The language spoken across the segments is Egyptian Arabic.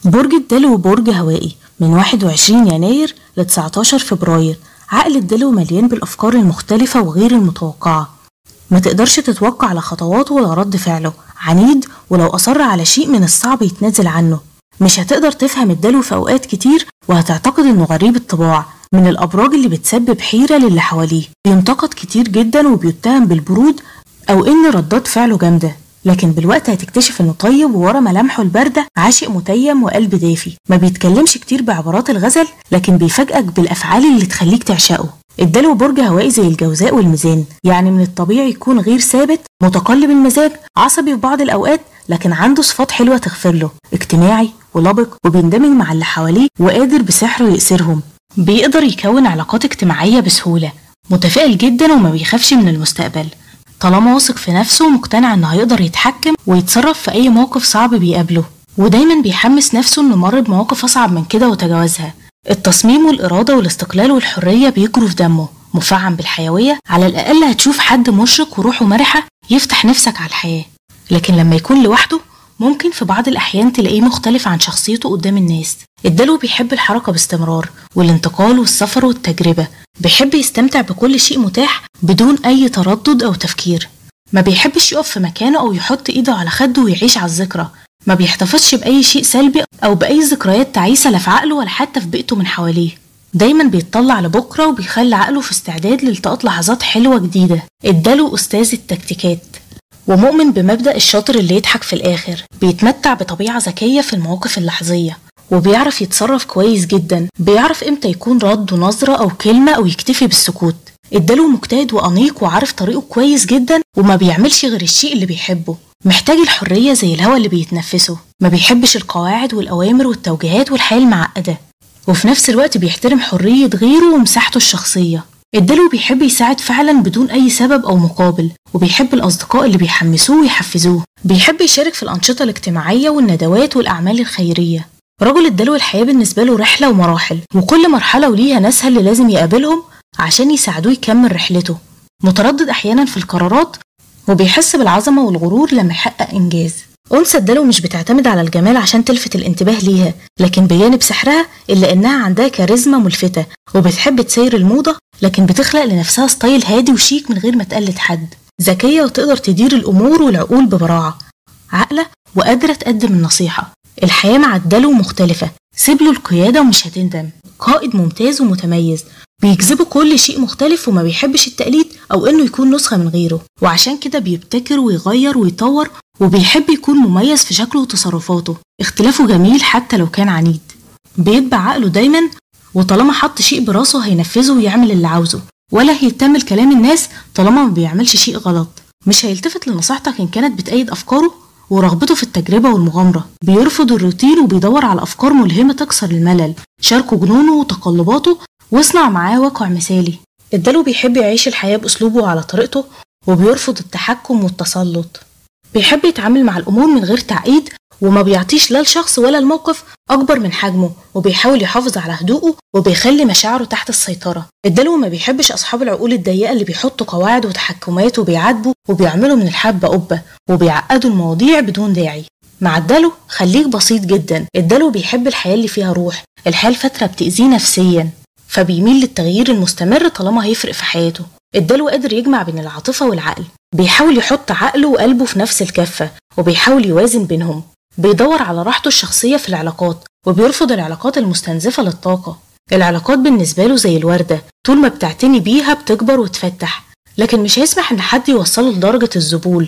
برج الدلو برج هوائي من 21 يناير ل 19 فبراير عقل الدلو مليان بالأفكار المختلفة وغير المتوقعة ما تقدرش تتوقع على خطواته ولا رد فعله عنيد ولو أصر على شيء من الصعب يتنازل عنه مش هتقدر تفهم الدلو في أوقات كتير وهتعتقد إنه غريب الطباع من الأبراج اللي بتسبب حيرة للي حواليه بينتقد كتير جدا وبيتهم بالبرود أو إن ردات فعله جامدة لكن بالوقت هتكتشف انه طيب وورا ملامحه البارده عاشق متيم وقلب دافي ما بيتكلمش كتير بعبارات الغزل لكن بيفاجئك بالافعال اللي تخليك تعشقه الدلو برج هوائي زي الجوزاء والميزان يعني من الطبيعي يكون غير ثابت متقلب المزاج عصبي في بعض الاوقات لكن عنده صفات حلوه تغفر له اجتماعي ولبق وبيندمج مع اللي حواليه وقادر بسحره يأسرهم بيقدر يكون علاقات اجتماعيه بسهوله متفائل جدا وما بيخافش من المستقبل طالما واثق في نفسه ومقتنع انه هيقدر يتحكم ويتصرف في اي موقف صعب بيقابله ودايما بيحمس نفسه انه مر بمواقف اصعب من كده وتجاوزها التصميم والإرادة والاستقلال والحرية بيجروا في دمه مفعم بالحيوية على الأقل هتشوف حد مشرق وروحه مرحة يفتح نفسك على الحياة لكن لما يكون لوحده ممكن في بعض الأحيان تلاقيه مختلف عن شخصيته قدام الناس الدلو بيحب الحركة باستمرار والانتقال والسفر والتجربة بيحب يستمتع بكل شيء متاح بدون أي تردد أو تفكير ما بيحبش يقف في مكانه أو يحط إيده على خده ويعيش على الذكرى ما بيحتفظش بأي شيء سلبي أو بأي ذكريات تعيسة لا في عقله ولا حتى في بيئته من حواليه دايما بيطلع لبكرة وبيخلي عقله في استعداد لالتقاط لحظات حلوة جديدة اداله أستاذ التكتيكات ومؤمن بمبدأ الشاطر اللي يضحك في الآخر بيتمتع بطبيعة ذكية في المواقف اللحظية وبيعرف يتصرف كويس جدا بيعرف امتى يكون رد نظرة أو كلمة أو يكتفي بالسكوت اداله مجتهد وأنيق وعارف طريقه كويس جدا وما بيعملش غير الشيء اللي بيحبه محتاج الحرية زي الهواء اللي بيتنفسه ما بيحبش القواعد والأوامر والتوجيهات والحياة المعقدة وفي نفس الوقت بيحترم حرية غيره ومساحته الشخصية الدلو بيحب يساعد فعلا بدون أي سبب أو مقابل وبيحب الأصدقاء اللي بيحمسوه ويحفزوه بيحب يشارك في الأنشطة الاجتماعية والندوات والأعمال الخيرية رجل الدلو الحياة بالنسبة له رحلة ومراحل وكل مرحلة وليها ناسها اللي لازم يقابلهم عشان يساعدوه يكمل رحلته متردد أحيانا في القرارات وبيحس بالعظمة والغرور لما يحقق إنجاز أنثى الدلو مش بتعتمد على الجمال عشان تلفت الانتباه ليها لكن بجانب سحرها إلا إنها عندها كاريزما ملفتة وبتحب تسير الموضة لكن بتخلق لنفسها ستايل هادي وشيك من غير ما تقلد حد ذكية وتقدر تدير الأمور والعقول ببراعة عاقلة وقادرة تقدم النصيحة الحياة مع الدلو مختلفة سيب له القيادة ومش هتندم قائد ممتاز ومتميز بيجذبه كل شيء مختلف وما بيحبش التقليد أو إنه يكون نسخة من غيره وعشان كده بيبتكر ويغير ويطور وبيحب يكون مميز في شكله وتصرفاته اختلافه جميل حتى لو كان عنيد بيتبع عقله دايما وطالما حط شيء براسه هينفذه ويعمل اللي عاوزه ولا هيهتم لكلام الناس طالما ما بيعملش شيء غلط مش هيلتفت لنصيحتك إن كانت بتأيد أفكاره ورغبته في التجربة والمغامرة بيرفض الروتين وبيدور على أفكار ملهمة تكسر الملل شاركه جنونه وتقلباته واصنع معاه واقع مثالي الدلو بيحب يعيش الحياة بأسلوبه وعلى طريقته وبيرفض التحكم والتسلط بيحب يتعامل مع الأمور من غير تعقيد وما بيعطيش لا الشخص ولا الموقف أكبر من حجمه وبيحاول يحافظ على هدوءه وبيخلي مشاعره تحت السيطرة الدلو ما بيحبش أصحاب العقول الضيقة اللي بيحطوا قواعد وتحكمات وبيعاتبوا وبيعملوا من الحبة قبة وبيعقدوا المواضيع بدون داعي مع الدلو خليك بسيط جدا الدلو بيحب الحياة اللي فيها روح الحياة الفترة بتأذيه نفسيا فبيميل للتغيير المستمر طالما هيفرق في حياته الدلو قادر يجمع بين العاطفة والعقل بيحاول يحط عقله وقلبه في نفس الكفة وبيحاول يوازن بينهم بيدور على راحته الشخصية في العلاقات وبيرفض العلاقات المستنزفة للطاقة العلاقات بالنسبة له زي الوردة طول ما بتعتني بيها بتكبر وتفتح لكن مش هيسمح ان حد يوصله لدرجة الذبول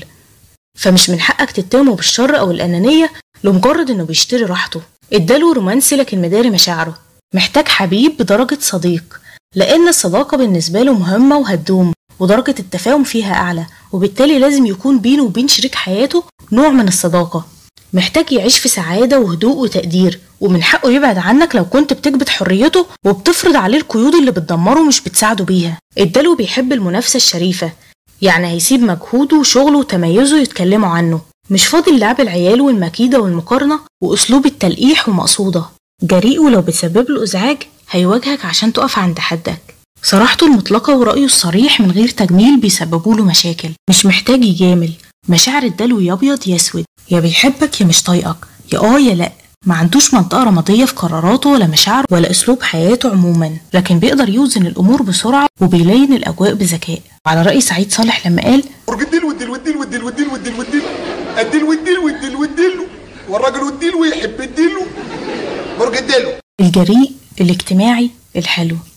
فمش من حقك تتهمه بالشر او الانانية لمجرد انه بيشتري راحته اداله رومانسي لكن مداري مشاعره محتاج حبيب بدرجة صديق لأن الصداقة بالنسبة له مهمة وهتدوم ودرجة التفاهم فيها أعلى وبالتالي لازم يكون بينه وبين شريك حياته نوع من الصداقة محتاج يعيش في سعادة وهدوء وتقدير ومن حقه يبعد عنك لو كنت بتكبت حريته وبتفرض عليه القيود اللي بتدمره مش بتساعده بيها الدلو بيحب المنافسة الشريفة يعني هيسيب مجهوده وشغله وتميزه يتكلموا عنه مش فاضي للعب العيال والمكيدة والمقارنة وأسلوب التلقيح ومقصودة جريء ولو بتسبب له إزعاج هيواجهك عشان تقف عند حدك صراحته المطلقة ورأيه الصريح من غير تجميل بيسببوا له مشاكل مش محتاج يجامل مشاعر الدلو يا أبيض يا أسود يا بيحبك يا مش طايقك يا آه يا لأ ما عندوش منطقة رمادية في قراراته ولا مشاعره ولا أسلوب حياته عموما لكن بيقدر يوزن الأمور بسرعة وبيلين الأجواء بذكاء على رأي سعيد صالح لما قال برج الديل والديل والديل والديل والديل والديل والديل الديل والديل والديل والديل والراجل والديل ويحب الديل برج الديل الجريء الاجتماعي الحلو